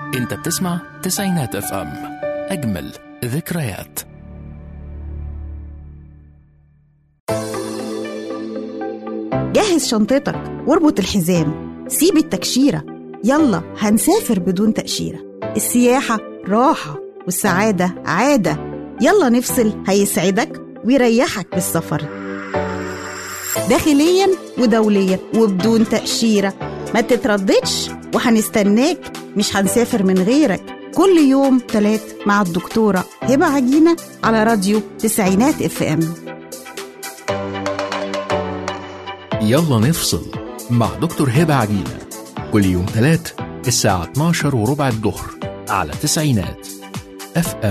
انت بتسمع تسعينات اف ام اجمل ذكريات جهز شنطتك واربط الحزام سيب التكشيرة يلا هنسافر بدون تأشيرة السياحة راحة والسعادة عادة يلا نفصل هيسعدك ويريحك بالسفر داخليا ودوليا وبدون تأشيرة ما تترددش وهنستناك مش هنسافر من غيرك كل يوم تلات مع الدكتورة هبة عجينة على راديو تسعينات اف ام يلا نفصل مع دكتور هبة عجينة كل يوم ثلاث الساعة 12 وربع الظهر على تسعينات اف ام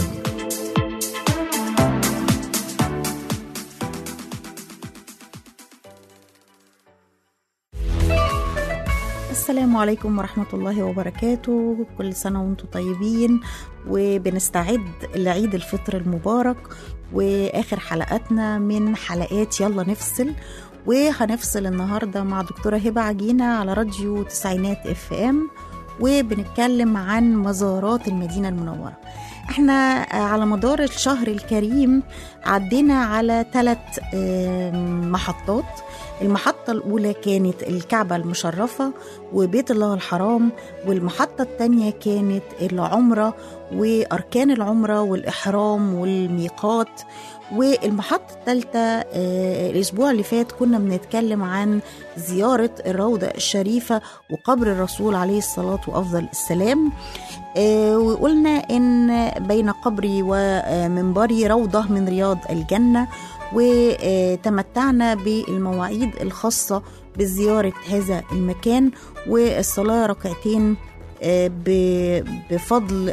السلام عليكم ورحمة الله وبركاته كل سنة وانتم طيبين وبنستعد لعيد الفطر المبارك وآخر حلقاتنا من حلقات يلا نفصل وهنفصل النهاردة مع دكتورة هبة عجينة على راديو تسعينات اف ام وبنتكلم عن مزارات المدينة المنورة احنا على مدار الشهر الكريم عدينا على ثلاث محطات المحطة الأولى كانت الكعبة المشرفة وبيت الله الحرام والمحطة الثانية كانت العمرة وأركان العمرة والإحرام والميقات والمحطة الثالثة آه الأسبوع اللي فات كنا بنتكلم عن زيارة الروضة الشريفة وقبر الرسول عليه الصلاة وأفضل السلام آه وقلنا إن بين قبري ومنبري روضة من رياض الجنة وتمتعنا بالمواعيد الخاصة بزيارة هذا المكان والصلاة ركعتين بفضل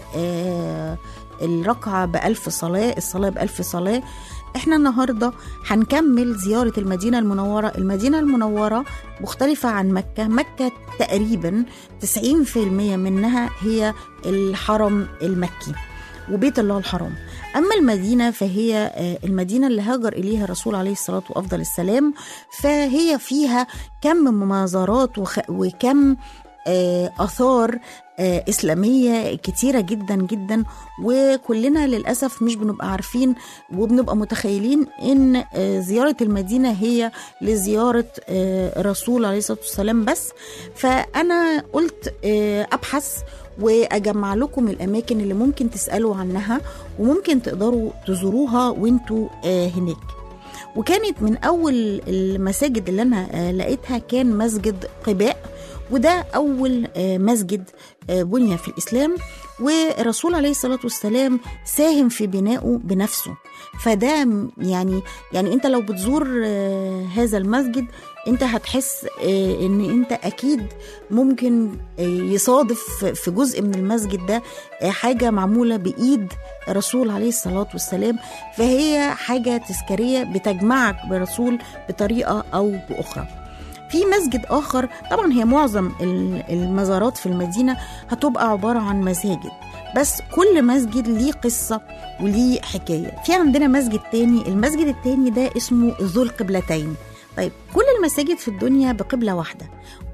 الركعة بألف صلاة الصلاة بألف صلاة احنا النهاردة هنكمل زيارة المدينة المنورة المدينة المنورة مختلفة عن مكة مكة تقريبا 90% منها هي الحرم المكي وبيت الله الحرام أما المدينة فهي المدينة اللي هاجر إليها الرسول عليه الصلاة وأفضل السلام فهي فيها كم ممازرات وكم آثار إسلامية كتيرة جدا جدا وكلنا للأسف مش بنبقى عارفين وبنبقى متخيلين إن زيارة المدينة هي لزيارة الرسول عليه الصلاة والسلام بس فأنا قلت أبحث واجمع لكم الاماكن اللي ممكن تسالوا عنها وممكن تقدروا تزوروها وانتوا هناك وكانت من اول المساجد اللي انا لقيتها كان مسجد قباء وده اول مسجد بني في الاسلام والرسول عليه الصلاه والسلام ساهم في بنائه بنفسه فده يعني يعني انت لو بتزور هذا المسجد انت هتحس ان انت اكيد ممكن يصادف في جزء من المسجد ده حاجه معموله بايد الرسول عليه الصلاه والسلام فهي حاجه تذكاريه بتجمعك برسول بطريقه او باخرى في مسجد اخر طبعا هي معظم المزارات في المدينه هتبقى عباره عن مساجد بس كل مسجد ليه قصة وليه حكاية في عندنا مسجد تاني المسجد التاني ده اسمه ذو القبلتين طيب كل المساجد في الدنيا بقبلة واحدة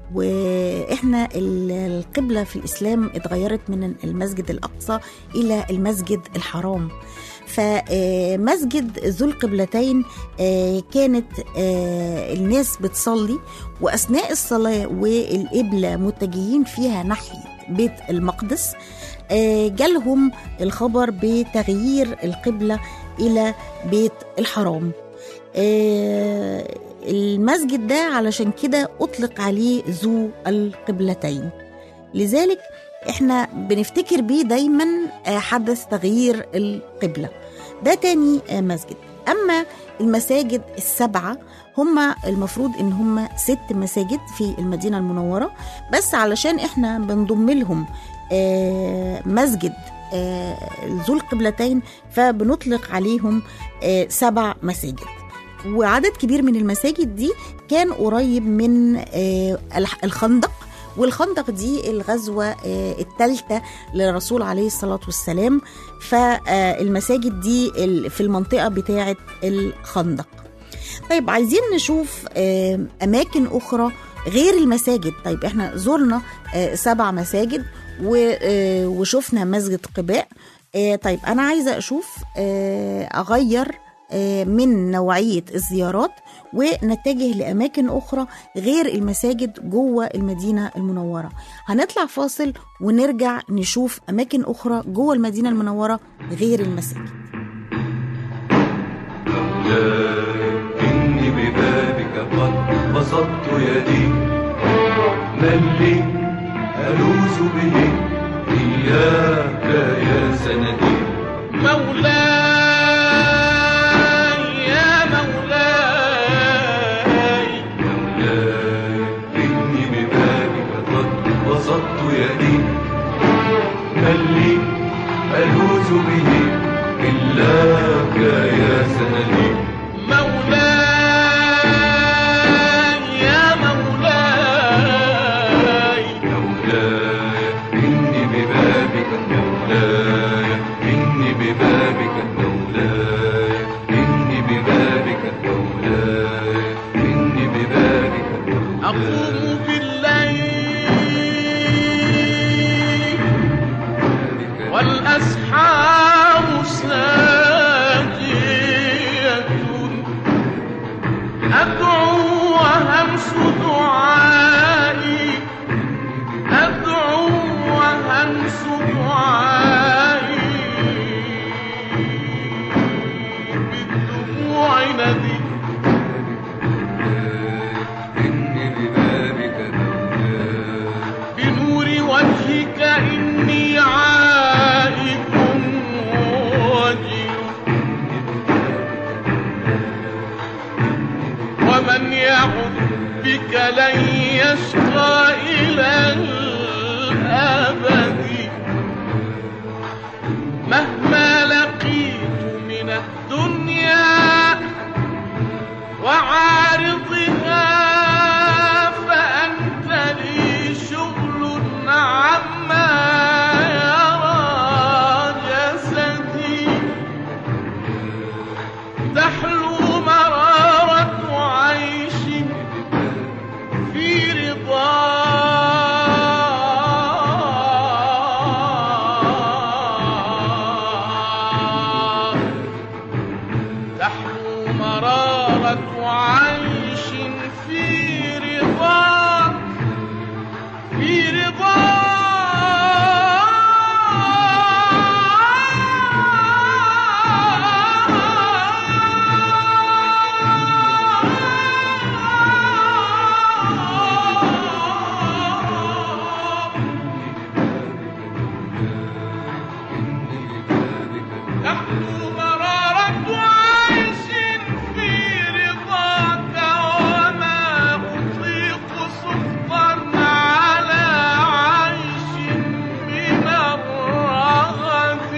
واحنا القبلة في الإسلام اتغيرت من المسجد الأقصى إلى المسجد الحرام فمسجد ذو القبلتين كانت الناس بتصلي وأثناء الصلاة والقبلة متجهين فيها ناحية بيت المقدس جالهم الخبر بتغيير القبلة إلى بيت الحرام المسجد ده علشان كده أطلق عليه ذو القبلتين لذلك احنا بنفتكر بيه دايما حدث تغيير القبلة ده تاني مسجد أما المساجد السبعة هم المفروض ان هم ست مساجد في المدينة المنورة بس علشان احنا بنضم لهم مسجد ذو القبلتين فبنطلق عليهم سبع مساجد وعدد كبير من المساجد دي كان قريب من الخندق والخندق دي الغزوة الثالثة للرسول عليه الصلاة والسلام فالمساجد دي في المنطقة بتاعة الخندق طيب عايزين نشوف أماكن أخرى غير المساجد طيب احنا زرنا سبع مساجد و- آه، وشفنا مسجد قباء آه، طيب انا عايزه اشوف آه، اغير آه، من نوعيه الزيارات ونتجه لاماكن اخرى غير المساجد جوه المدينه المنوره هنطلع فاصل ونرجع نشوف اماكن اخرى جوه المدينه المنوره غير المساجد إني ببابك قد بسطت يدي من لي ألوذ به إياك يا سندي مولاي يا مولاي مولاي إني ببابك قد بسطت يدي من لي ألوذ به إلاك يا سندي مولاي يا مولاي مولاي إني ببابك مولاي إني ببابك مولاي إني ببابك مولاي إني ببابك مولاي أقوم بالليل والأسحار ساجية أدعو وهمس دعائي أدعو وهمس دعائي بالدموع ندي إني ببابك مولاي بنور وجهك إني عائد وجل ومن يعد بك لن يشقى إلى الأبد مهما لقيت من الدنيا وعارضها فأنت لي شغل عما يرى جسدي تحلو مرارة عيش في رضا تحلو مرارة عيش في رضا في رضا تحلو مرارة عيش في رضاك وما أطيق سخطا على عيش من الرغد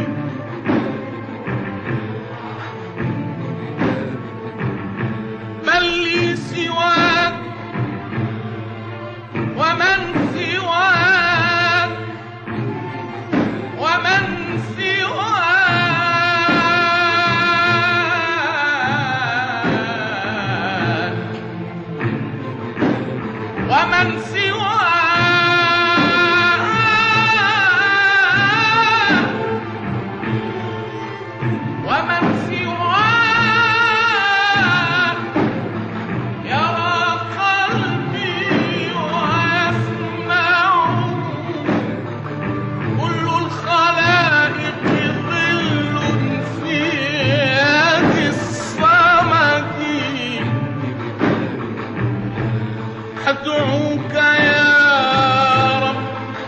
من لي سواك ومن سواك ومن سواك ومن سواك ومن سواك يرى قلبي ويسمع كل الخلائق ظل في يد الصمد أدعوك يا رب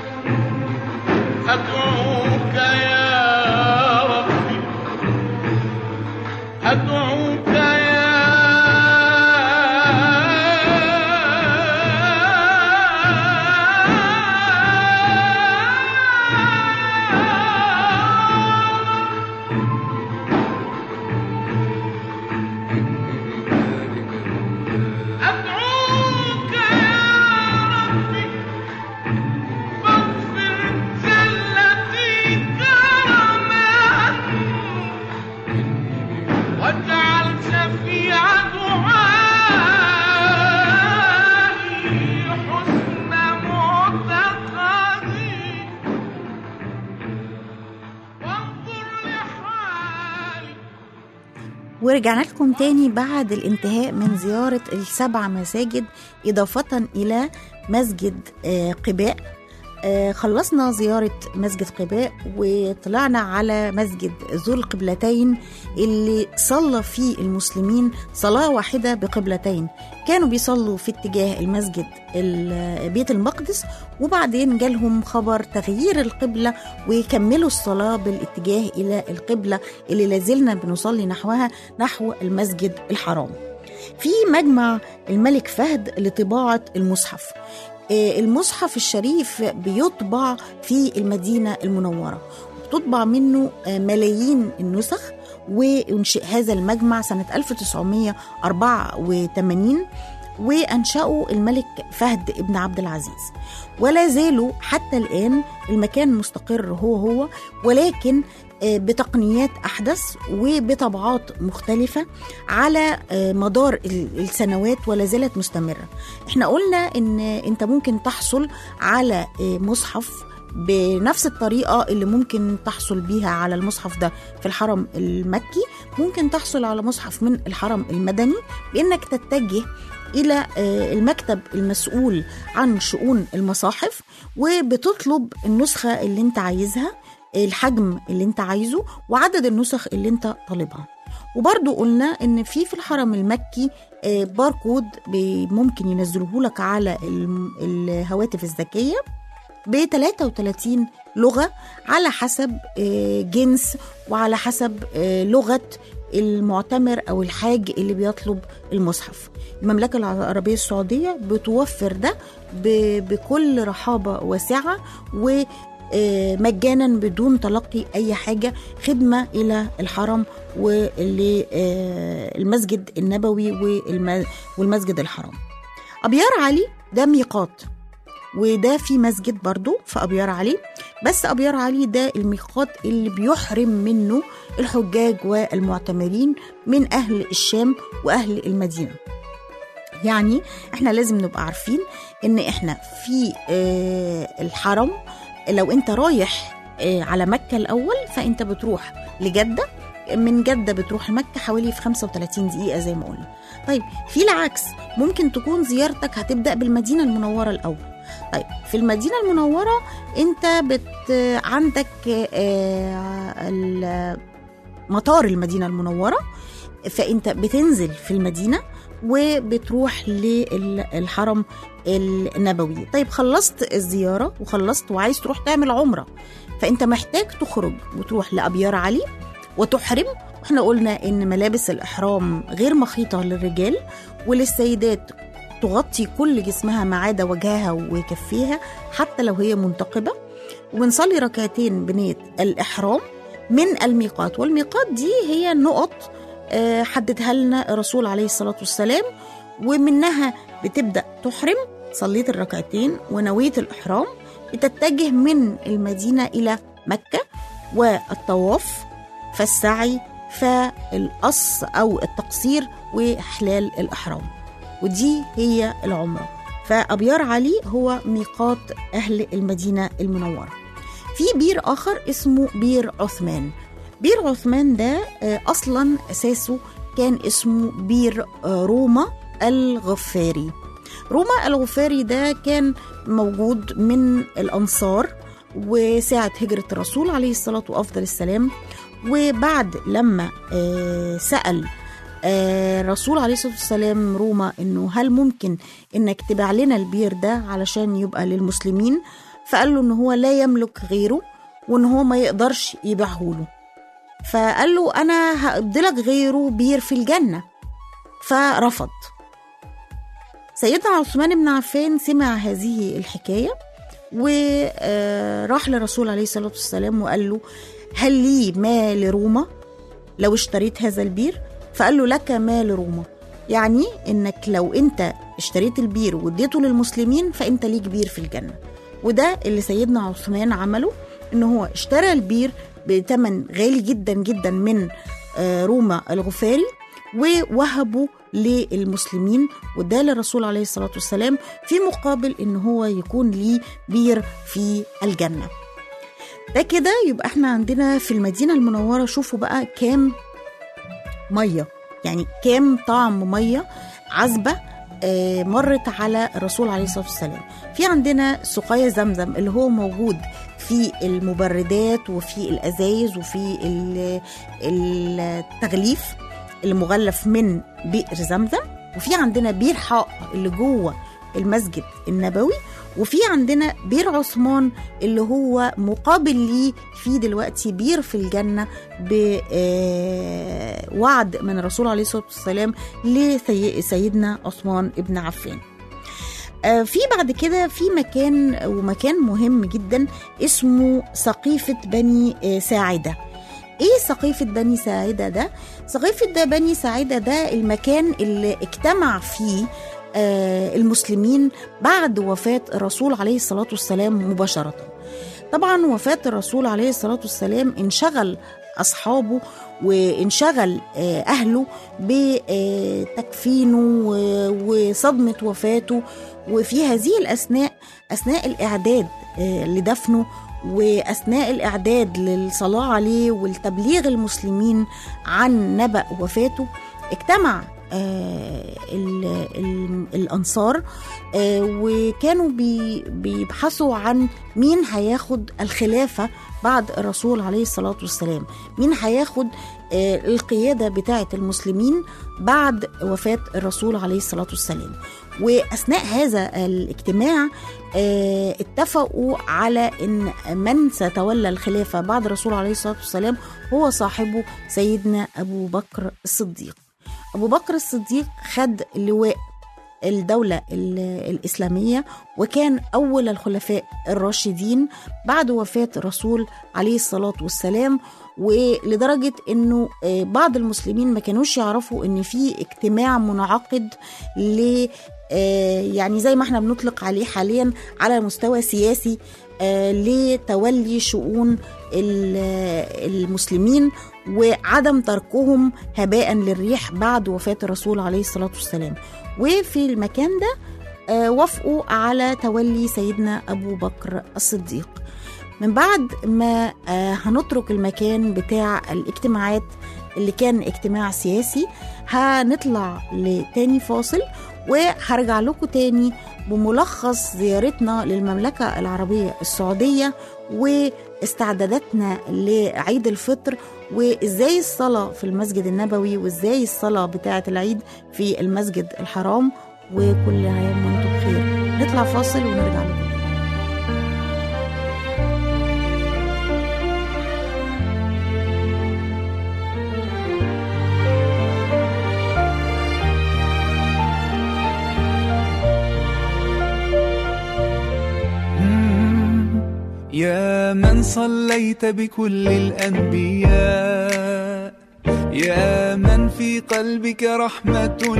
أدعوك يا ربي أدعوك يا أدعوك يا رب ورجعنا لكم تاني بعد الانتهاء من زيارة السبع مساجد إضافة إلى مسجد آه، قباء آه، خلصنا زيارة مسجد قباء وطلعنا على مسجد ذو القبلتين اللي صلى فيه المسلمين صلاة واحدة بقبلتين كانوا بيصلوا في اتجاه المسجد ال- بيت المقدس وبعدين جالهم خبر تغيير القبلة ويكملوا الصلاة بالاتجاه إلى القبلة اللي لازلنا بنصلي نحوها نحو المسجد الحرام في مجمع الملك فهد لطباعة المصحف آه، المصحف الشريف بيطبع في المدينة المنورة بتطبع منه آه، ملايين النسخ وانشئ هذا المجمع سنة 1984 وأنشأه الملك فهد ابن عبد العزيز ولا زالوا حتى الآن المكان مستقر هو هو ولكن آه، بتقنيات أحدث وبطبعات مختلفة على آه، مدار ال- السنوات ولا زالت مستمرة احنا قلنا ان انت ممكن تحصل على آه، مصحف بنفس الطريقة اللي ممكن تحصل بيها على المصحف ده في الحرم المكي ممكن تحصل على مصحف من الحرم المدني بانك تتجه الى آه، المكتب المسؤول عن شؤون المصاحف وبتطلب النسخة اللي انت عايزها الحجم اللي انت عايزه وعدد النسخ اللي انت طالبها وبرضو قلنا ان في في الحرم المكي آه، باركود بي- ممكن ينزلوه لك على الم- الهواتف الذكيه ب 33 لغه على حسب آه، جنس وعلى حسب آه، لغه المعتمر او الحاج اللي بيطلب المصحف المملكه العربيه السعوديه بتوفر ده ب- بكل رحابه واسعه و آه، مجانا بدون تلقي اي حاجه خدمه الى الحرم وللمسجد النبوي والم- والمسجد الحرام ابيار علي ده ميقات وده في مسجد برضو في ابيار علي بس ابيار علي ده الميقات اللي بيحرم منه الحجاج والمعتمرين من اهل الشام واهل المدينه يعني احنا لازم نبقى عارفين ان احنا في آه، الحرم لو انت رايح آه، على مكة الأول فأنت بتروح لجدة من جدة بتروح مكة حوالي في 35 دقيقة زي ما قلنا طيب في العكس ممكن تكون زيارتك هتبدأ بالمدينة المنورة الأول طيب في المدينة المنورة انت بت عندك آه، ال- مطار المدينة المنورة فانت بتنزل في المدينة وبتروح للحرم النبوي طيب خلصت الزيارة وخلصت وعايز تروح تعمل عمرة فانت محتاج تخرج وتروح لأبيار علي وتحرم واحنا قلنا ان ملابس الإحرام غير مخيطة للرجال وللسيدات تغطي كل جسمها ما عدا وجهها وكفيها حتى لو هي منتقبة وبنصلي ركعتين بنية الإحرام من الميقات والميقات دي هي نقط آه، حددها لنا الرسول عليه الصلاة والسلام ومنها بتبدأ تحرم صليت الركعتين ونويت الإحرام بتتجه من المدينة إلى مكة والطواف فالسعي فالقص أو التقصير وإحلال الإحرام ودي هي العمرة فأبيار علي هو ميقات أهل المدينة المنورة في بير آخر اسمه بير عثمان بير عثمان ده آه، أصلا أساسه كان اسمه بير آه، روما الغفاري روما الغفاري ده كان موجود من الأنصار وساعة هجرة الرسول عليه الصلاة وأفضل السلام وبعد لما آه، سأل آه، الرسول عليه الصلاة والسلام روما إنه هل ممكن إنك تبيع لنا البير ده علشان يبقى للمسلمين فقال له إن هو لا يملك غيره وإن هو ما يقدرش يبيعه له فقال له أنا هأبدلك غيره بير في الجنة فرفض سيدنا عثمان بن عفان سمع هذه الحكاية وراح للرسول عليه الصلاة والسلام وقال له هل لي ما لروما لو اشتريت هذا البير فقال له لك ما لروما يعني انك لو انت اشتريت البير واديته للمسلمين فانت ليك بير في الجنة وده اللي سيدنا عثمان عمله ان هو اشترى البير بثمن غالي جدا جدا من آه، روما الغفاري ووهبه للمسلمين وده للرسول عليه الصلاة والسلام في مقابل ان هو يكون ليه بير في الجنة ده كده يبقى احنا عندنا في المدينة المنورة شوفوا بقى كام مية يعني كام طعم ميه عذبه آه، مرت على الرسول عليه الصلاه والسلام في عندنا سقايا زمزم اللي هو موجود في المبردات وفي الازايز وفي ال- التغليف اللي مغلف من بئر زمزم وفي عندنا بير حاء اللي جوه المسجد النبوي وفي عندنا بير عثمان اللي هو مقابل ليه في دلوقتي بير في الجنة بوعد من الرسول عليه الصلاة والسلام لسيدنا عثمان ابن عفان آه، في بعد كده في مكان ومكان مهم جدا اسمه سقيفة بني آه، ساعدة ايه سقيفة بني ساعدة ده؟ سقيفة ده بني ساعدة ده المكان اللي اجتمع فيه آه، المسلمين بعد وفاة الرسول عليه الصلاة والسلام مباشرة طبعا وفاة الرسول عليه الصلاة والسلام انشغل أصحابه وانشغل آه، أهله بتكفينه و- وصدمة وفاته وفي هذه الأثناء أثناء الإعداد آه، لدفنه وأثناء الإعداد للصلاة عليه والتبليغ المسلمين عن نبأ وفاته اجتمع آه، ال- ال- الأنصار آه، وكانوا بي- بيبحثوا عن مين هياخد الخلافة بعد الرسول عليه الصلاة والسلام مين هياخد آه، القيادة بتاعة المسلمين بعد وفاة الرسول عليه الصلاة والسلام وأثناء هذا الاجتماع آه، اتفقوا على ان من سيتولى الخلافه بعد الرسول عليه الصلاه والسلام هو صاحبه سيدنا ابو بكر الصديق. ابو بكر الصديق خد لواء الدولة ال- الإسلامية وكان أول الخلفاء الراشدين بعد وفاة الرسول عليه الصلاة والسلام ولدرجة أنه آه، بعض المسلمين ما كانوش يعرفوا أن في اجتماع منعقد ل آه، يعني زي ما احنا بنطلق عليه حاليا على مستوى سياسي آه، لتولي شؤون ال- المسلمين وعدم تركهم هباء للريح بعد وفاة الرسول عليه الصلاة والسلام وفي المكان ده آه، وافقوا على تولي سيدنا أبو بكر الصديق من بعد ما آه، هنترك المكان بتاع الاجتماعات اللي كان اجتماع سياسي هنطلع لتاني فاصل وهرجع لكم تاني بملخص زيارتنا للمملكة العربية السعودية واستعداداتنا لعيد الفطر وازاي الصلاة في المسجد النبوي وازاي الصلاة بتاعة العيد في المسجد الحرام وكل عام وانتم بخير نطلع فاصل ونرجع لكم يا من صليت بكل الأنبياء يا من في قلبك رحمة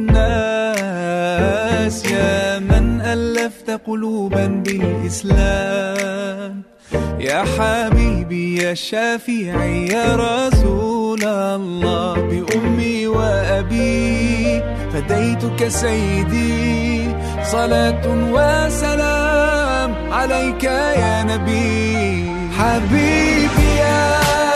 للناس يا من ألفت قلوبا بالإسلام يا حبيبي يا شافعي يا رسول الله بأمي وأبي فديتك سيدي صلاة وسلام عليك يا نبي حبيبي يا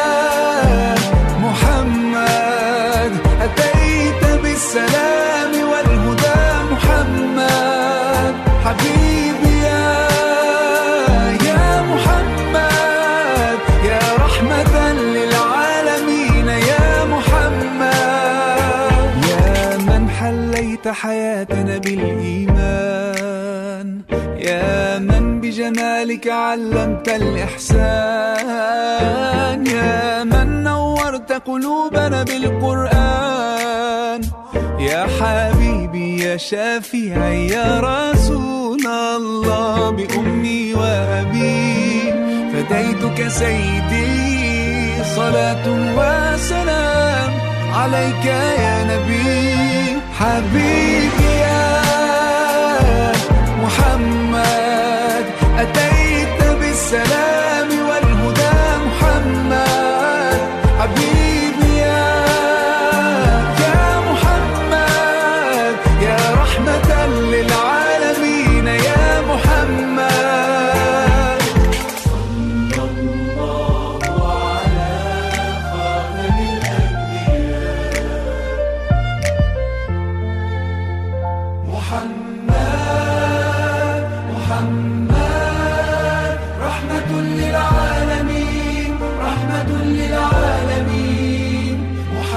محمد أتيت بالسلام والهدى محمد حبيبي يا يا محمد يا رحمة للعالمين يا محمد يا من حليت حياتنا بالإيمان يا من بجمالك علمت الإحسان يا من نورت قلوبنا بالقرآن يا حبيبي يا شافعي يا رسول الله بأمي وأبي فديتك سيدي صلاة وسلام عليك يا نبي حبيبي يا محمد أتيت بالسلام والهدى محمد حبيبي يا يا محمد يا رحمة للعالمين يا محمد صلى الله على خاتم الأنبياء محمد رحمة للعالمين رحمة للعالمين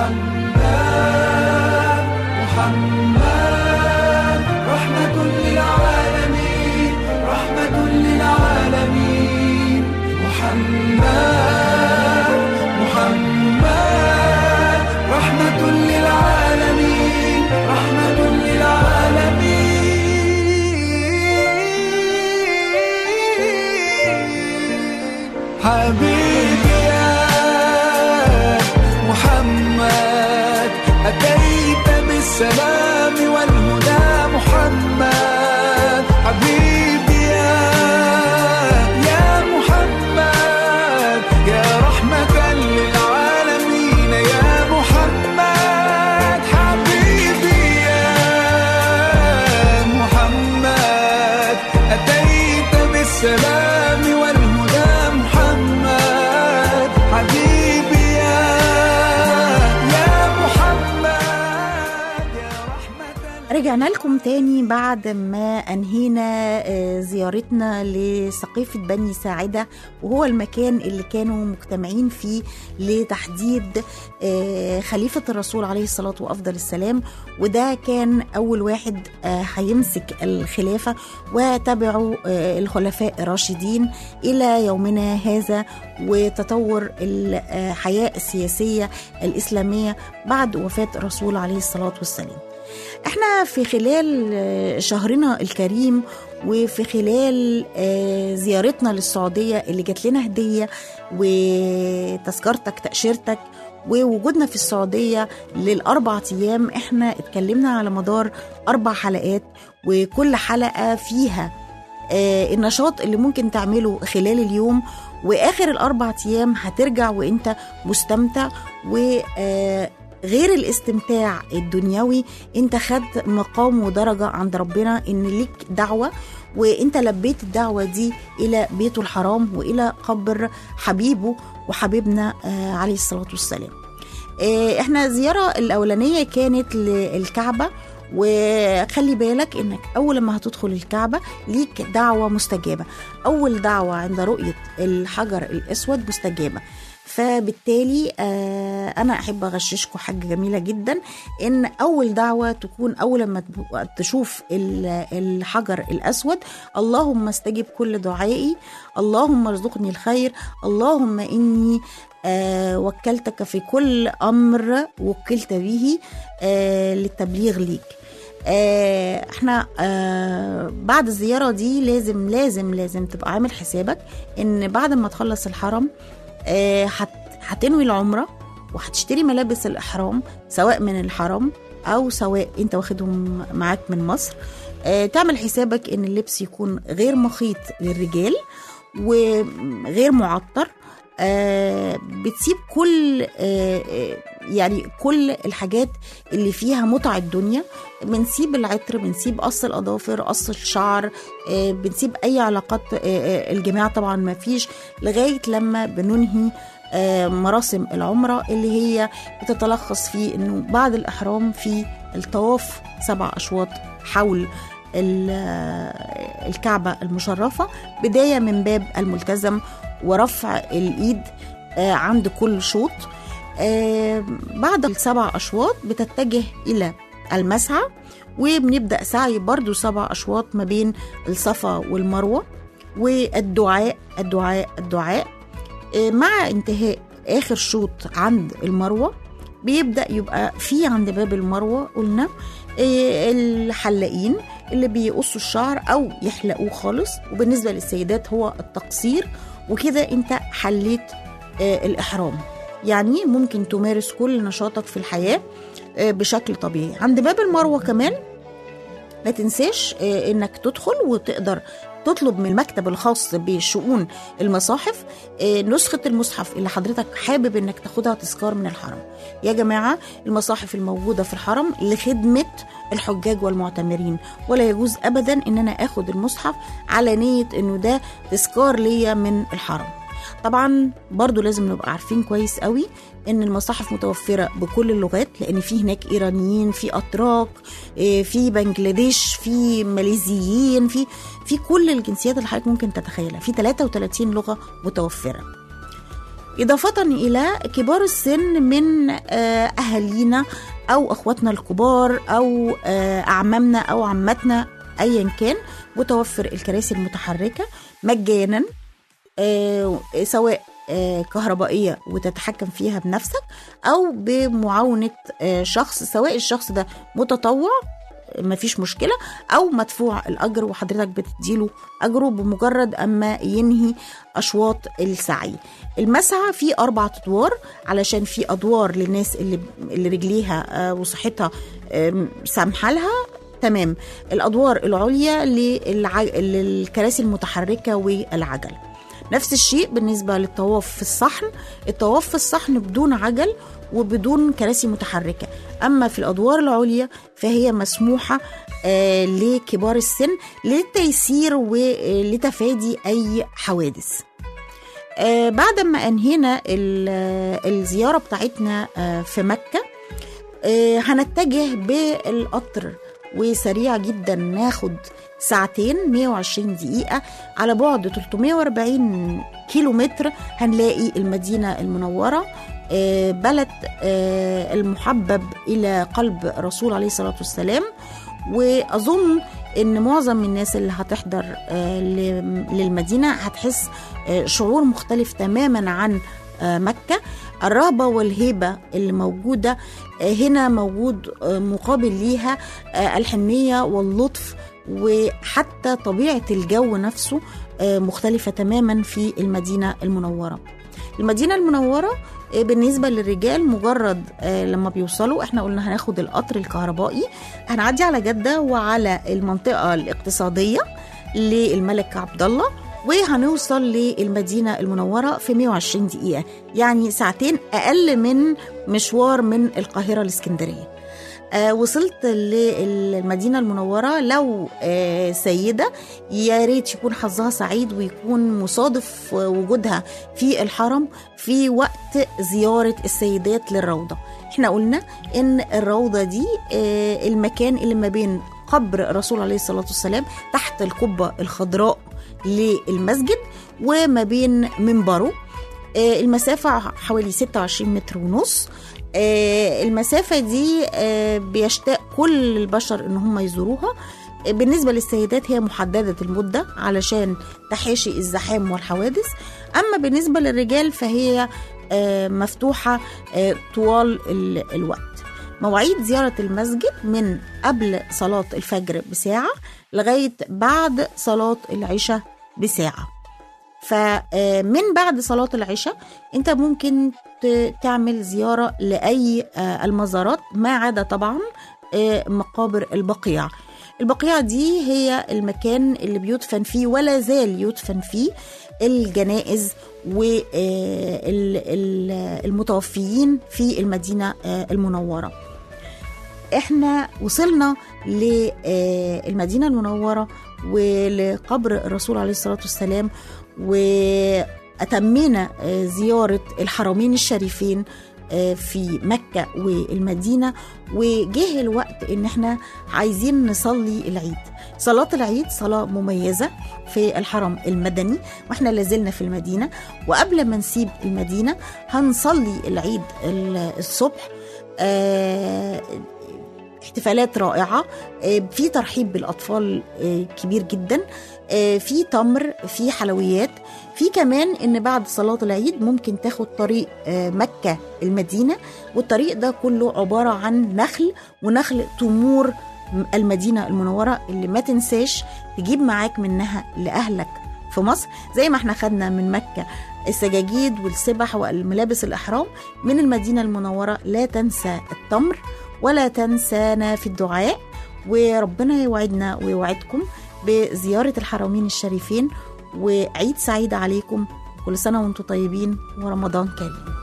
محمد محمد رحمة للعالمين رحمة للعالمين محمد محمد رحمة للعالمين رحمة للعالمين حبيبي يا محمد أتيت بالسلام والهدى محمد حبيبي يا يا محمد يا رحمة للعالمين يا محمد حبيبي يا محمد أتيت بالسلام والهدى محمد حبيبي يا يا محمد يا رحمة رجعنا لكم تاني بعد ما أنهينا آه، زيارتنا لسقيفة بني ساعدة وهو المكان اللي كانوا مجتمعين فيه لتحديد آه، خليفة الرسول عليه الصلاة وأفضل السلام وده كان أول واحد آه، هيمسك الخلافة وتبعه آه، الخلفاء الراشدين إلى يومنا هذا وتطور الحياة السياسية الإسلامية بعد وفاة الرسول عليه الصلاة والسلام احنا في خلال آه، شهرنا الكريم وفي خلال آه، زيارتنا للسعودية اللي جات لنا هدية وتذكرتك تأشيرتك ووجودنا في السعودية للأربع أيام احنا اتكلمنا على مدار أربع حلقات وكل حلقة فيها آه، النشاط اللي ممكن تعمله خلال اليوم واخر الاربع ايام هترجع وانت مستمتع وغير الاستمتاع الدنيوي انت خدت مقام ودرجه عند ربنا ان ليك دعوه وانت لبيت الدعوه دي الى بيته الحرام والى قبر حبيبه وحبيبنا آه، عليه الصلاه والسلام آه، احنا الزياره الاولانيه كانت للكعبه وخلي بالك انك اول ما هتدخل الكعبه ليك دعوه مستجابه اول دعوه عند رؤيه الحجر الاسود مستجابه فبالتالي آه، انا احب اغششكم حاجه جميله جدا ان اول دعوه تكون اول ما تب- تشوف ال- الحجر الاسود اللهم استجب كل دعائي اللهم ارزقني الخير اللهم اني آه، وكلتك في كل امر وكلت به آه، للتبليغ ليك آه، احنا آه، بعد الزياره دي لازم لازم لازم تبقى عامل حسابك ان بعد ما تخلص الحرم آه، هت- هتنوي العمره وهتشتري ملابس الاحرام سواء من الحرم او سواء انت واخدهم معاك من مصر آه، تعمل حسابك ان اللبس يكون غير مخيط للرجال وغير معطر آه، بتسيب كل آه، آه، يعني كل الحاجات اللي فيها متع الدنيا بنسيب العطر بنسيب قص الاظافر قص الشعر آه، بنسيب اي علاقات آه، آه، الجماع طبعا ما فيش لغايه لما بننهي آه، مراسم العمره اللي هي بتتلخص في انه بعد الاحرام في الطواف سبع اشواط حول ال- آه، الكعبه المشرفه بدايه من باب الملتزم ورفع الايد آه، عند كل شوط آه، بعد السبع اشواط بتتجه الى المسعى وبنبدا سعي برضو سبع اشواط ما بين الصفا والمروه والدعاء الدعاء الدعاء آه، مع انتهاء اخر شوط عند المروه بيبدا يبقى في عند باب المروه قلنا آه، الحلاقين اللي بيقصوا الشعر او يحلقوه خالص وبالنسبه للسيدات هو التقصير وكده انت حليت آه، الاحرام يعني ممكن تمارس كل نشاطك في الحياه آه، بشكل طبيعي عند باب المروه كمان ما تنساش آه، انك تدخل وتقدر تطلب من المكتب الخاص بشؤون المصاحف آه، نسخة المصحف اللي حضرتك حابب انك تاخدها تذكار من الحرم يا جماعة المصاحف الموجودة في الحرم لخدمة الحجاج والمعتمرين ولا يجوز ابدا ان انا اخد المصحف على نية انه ده تذكار ليا من الحرم طبعا برضو لازم نبقى عارفين كويس قوي ان المصاحف متوفره بكل اللغات لان في هناك ايرانيين في اتراك إيه، في بنجلاديش في ماليزيين في في كل الجنسيات اللي حضرتك ممكن تتخيلها في 33 لغه متوفره إضافة إلى كبار السن من آه، أهالينا أو أخواتنا الكبار أو آه، أعمامنا أو عماتنا أيا كان متوفر الكراسي المتحركة مجانا آه، سواء آه، كهربائية وتتحكم فيها بنفسك أو بمعاونة آه، شخص سواء الشخص ده متطوع مفيش مشكلة أو مدفوع الأجر وحضرتك بتديله أجره بمجرد أما ينهي أشواط السعي المسعى فيه أربع أدوار علشان في أدوار للناس اللي, اللي رجليها آه، وصحتها آم، سامحة لها تمام الأدوار العليا للع... للكراسي المتحركة والعجل نفس الشيء بالنسبة للطواف في الصحن الطواف في الصحن بدون عجل وبدون كراسي متحركة أما في الأدوار العليا فهي مسموحة آه لكبار السن للتيسير ولتفادي أي حوادث آه بعد ما أنهينا ال- آه، الزيارة بتاعتنا آه في مكة آه هنتجه بالقطر وسريع جدا ناخد ساعتين 120 دقيقة على بعد 340 كيلو متر هنلاقي المدينة المنورة آه، بلد آه، المحبب إلى قلب الرسول عليه الصلاة والسلام وأظن إن معظم الناس اللي هتحضر آه، ل- للمدينة هتحس آه، شعور مختلف تماما عن آه، مكة الرهبة والهيبة اللي موجودة آه، هنا موجود آه، مقابل ليها آه، الحنية واللطف وحتى طبيعة الجو نفسه آه، مختلفة تماما في المدينة المنورة المدينة المنورة آه، بالنسبة للرجال مجرد آه، لما بيوصلوا احنا قلنا هناخد القطر الكهربائي هنعدي على جدة وعلى المنطقة الاقتصادية للملك عبد الله وهنوصل للمدينة المنورة في 120 دقيقة يعني ساعتين أقل من مشوار من القاهرة لإسكندرية آه وصلت للمدينة المنورة لو آه سيدة يا ريت يكون حظها سعيد ويكون مصادف وجودها في الحرم في وقت زيارة السيدات للروضة احنا قلنا ان الروضة دي آه المكان اللي ما بين قبر الرسول عليه الصلاة والسلام تحت القبة الخضراء للمسجد وما بين منبره آه، المسافة حوالي 26 متر ونص آه، المسافة دي آه، بيشتاق كل البشر ان هم يزوروها آه، بالنسبة للسيدات هي محددة المدة علشان تحاشي الزحام والحوادث أما بالنسبة للرجال فهي آه، مفتوحة آه، طوال ال- الوقت مواعيد زيارة المسجد من قبل صلاة الفجر بساعة لغاية بعد صلاة العشاء بساعة فمن بعد صلاة العشاء انت ممكن ت- تعمل زيارة لأي آه، المزارات ما عدا طبعا آه، مقابر البقيع البقيع دي هي المكان اللي بيدفن فيه ولا زال يدفن فيه الجنائز والمتوفيين في المدينة آه، المنورة احنا وصلنا للمدينة المنورة ولقبر الرسول عليه الصلاة والسلام وأتمينا آه، زيارة الحرمين الشريفين آه، في مكة والمدينة وجه الوقت ان احنا عايزين نصلي العيد صلاة العيد صلاة مميزة في الحرم المدني واحنا لازلنا في المدينة وقبل ما نسيب المدينة هنصلي العيد ال- الصبح آه، احتفالات رائعة آه، في ترحيب بالأطفال آه، كبير جدا آه، في تمر في حلويات في كمان ان بعد صلاة العيد ممكن تاخد طريق آه، مكة المدينة والطريق ده كله عبارة عن نخل ونخل تمور المدينة المنورة اللي ما تنساش تجيب معاك منها لأهلك في مصر زي ما احنا خدنا من مكة السجاجيد والسبح والملابس الإحرام من المدينة المنورة لا تنسى التمر ولا تنسانا في الدعاء وربنا يوعدنا ويوعدكم بزيارة الحرمين الشريفين وعيد سعيد عليكم كل سنة وانتم طيبين ورمضان كريم